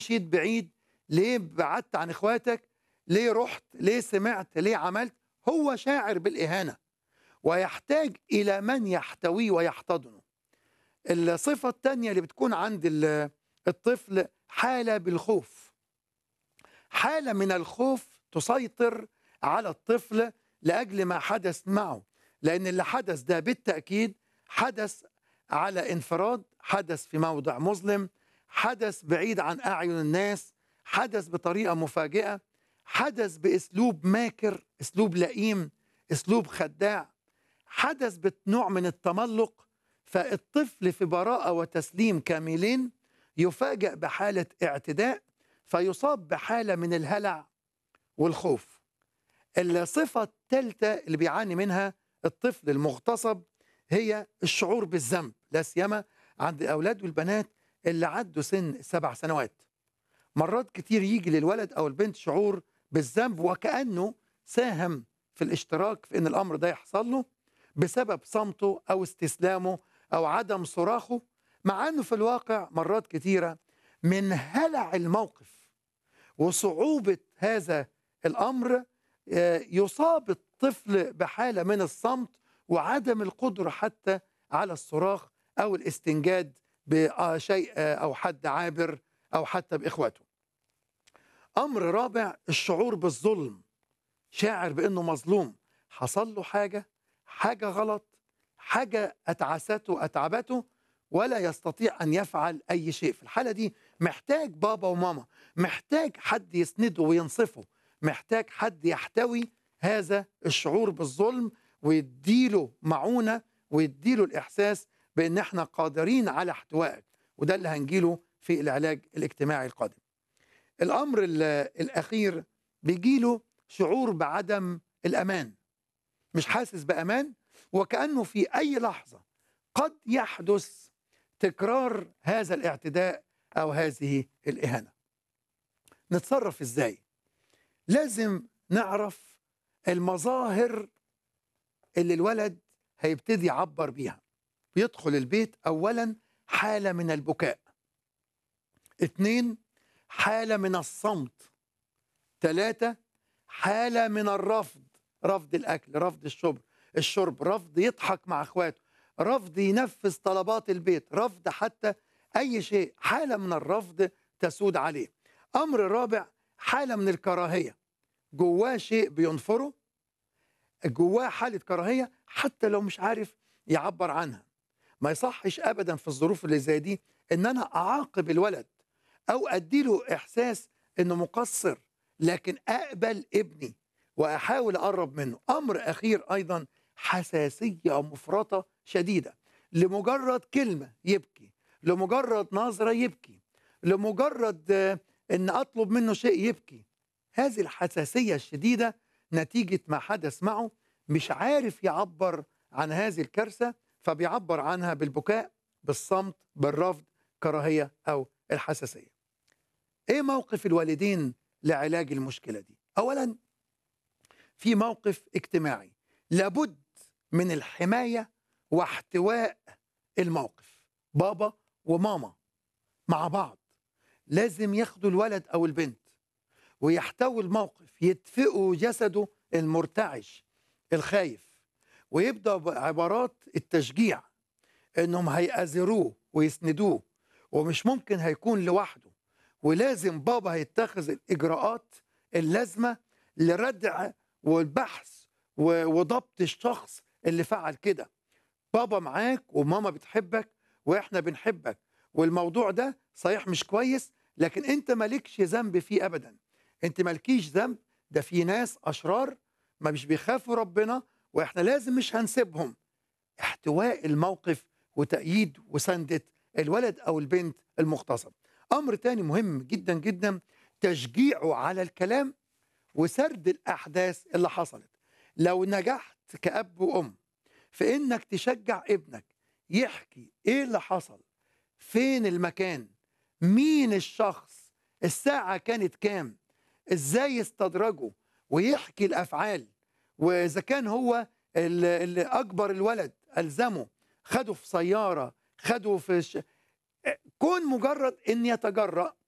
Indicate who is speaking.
Speaker 1: مشيت بعيد ليه بعدت عن اخواتك ليه رحت ليه سمعت ليه عملت هو شاعر بالإهانة ويحتاج إلى من يحتويه ويحتضنه الصفة الثانية اللي بتكون عند ال- الطفل حالة بالخوف حالة من الخوف تسيطر على الطفل لأجل ما حدث معه لأن اللي حدث ده بالتأكيد حدث على انفراد حدث في موضع مظلم حدث بعيد عن أعين الناس حدث بطريقة مفاجئة حدث بأسلوب ماكر أسلوب لئيم أسلوب خداع حدث بنوع من التملق فالطفل في براءة وتسليم كاملين يفاجأ بحالة اعتداء فيصاب بحالة من الهلع والخوف الصفة الثالثة اللي بيعاني منها الطفل المغتصب هي الشعور بالذنب لا سيما عند الأولاد والبنات اللي عدوا سن سبع سنوات مرات كتير يجي للولد أو البنت شعور بالذنب وكأنه ساهم في الاشتراك في أن الأمر ده يحصل له بسبب صمته أو استسلامه أو عدم صراخه مع أنه في الواقع مرات كتيرة من هلع الموقف وصعوبة هذا الأمر آه، يصاب الطفل بحالة من الصمت وعدم القدرة حتى على الصراخ أو الاستنجاد بشيء آه، أو حد عابر أو حتى بإخواته أمر رابع الشعور بالظلم شاعر بأنه مظلوم حصل له حاجة حاجة غلط حاجة أتعسته أتعبته ولا يستطيع أن يفعل أي شيء في الحالة دي محتاج بابا وماما محتاج حد يسنده وينصفه محتاج حد يحتوي هذا الشعور بالظلم ويديله معونة ويديله الإحساس بأن احنا قادرين على احتوائك وده اللي هنجيله في العلاج الاجتماعي القادم الأمر ال- الأخير بيجيله شعور بعدم الأمان مش حاسس بأمان وكأنه في أي لحظة قد يحدث تكرار هذا الاعتداء أو هذه الإهانة نتصرف إزاي؟ لازم نعرف المظاهر اللي الولد هيبتدي يعبر بيها يدخل البيت أولا حالة من البكاء اتنين حالة من الصمت ثلاثة حالة من الرفض رفض الأكل رفض الشرب الشرب رفض يضحك مع أخواته رفض ينفذ طلبات البيت رفض حتى أي شيء حالة من الرفض تسود عليه أمر رابع حالة من الكراهية جواه شيء بينفره جواه حالة كراهية حتى لو مش عارف يعبر عنها ما يصحش أبدا في الظروف اللي زي دي إن أنا أعاقب الولد أو أديله إحساس إنه مقصر لكن أقبل ابني وأحاول أقرب منه أمر أخير أيضا حساسية مفرطة شديدة لمجرد كلمة يبكي لمجرد نظرة يبكي لمجرد آه، إن أطلب منه شيء يبكي هذه الحساسية الشديدة نتيجة ما حدث معه مش عارف يعبر عن هذه الكارثة فبيعبر عنها بالبكاء بالصمت بالرفض كراهية أو الحساسية إيه موقف الوالدين لعلاج المشكلة دي؟ أولا في موقف اجتماعي لابد من الحماية واحتواء الموقف بابا وماما مع بعض لازم ياخدوا الولد أو البنت ويحتوي الموقف يدفئوا جسده المرتعش الخايف ويبدأ بعبارات التشجيع انهم هيأزروه ويسندوه ومش ممكن هيكون لوحده ولازم بابا هيتخذ الاجراءات اللازمه لردع والبحث و- وضبط الشخص اللي فعل كده بابا معاك وماما بتحبك واحنا بنحبك والموضوع ده صحيح مش كويس لكن انت مالكش ذنب فيه ابدا انت مالكيش ذنب ده في ناس اشرار ما مش بيخافوا ربنا واحنا لازم مش هنسيبهم احتواء الموقف وتأييد وسندة الولد أو البنت المغتصب أمر تاني مهم جدا جدا تشجيعه على الكلام وسرد الأحداث اللي حصلت لو نجحت كأب وأم في إنك تشجع ابنك يحكي إيه اللي حصل فين المكان مين الشخص الساعة كانت كام إزاي استدرجه ويحكي الأفعال وإذا كان هو اللي اللي أكبر الولد ألزمه خده في سيارة خده في ش... كون مجرد ان يتجرأ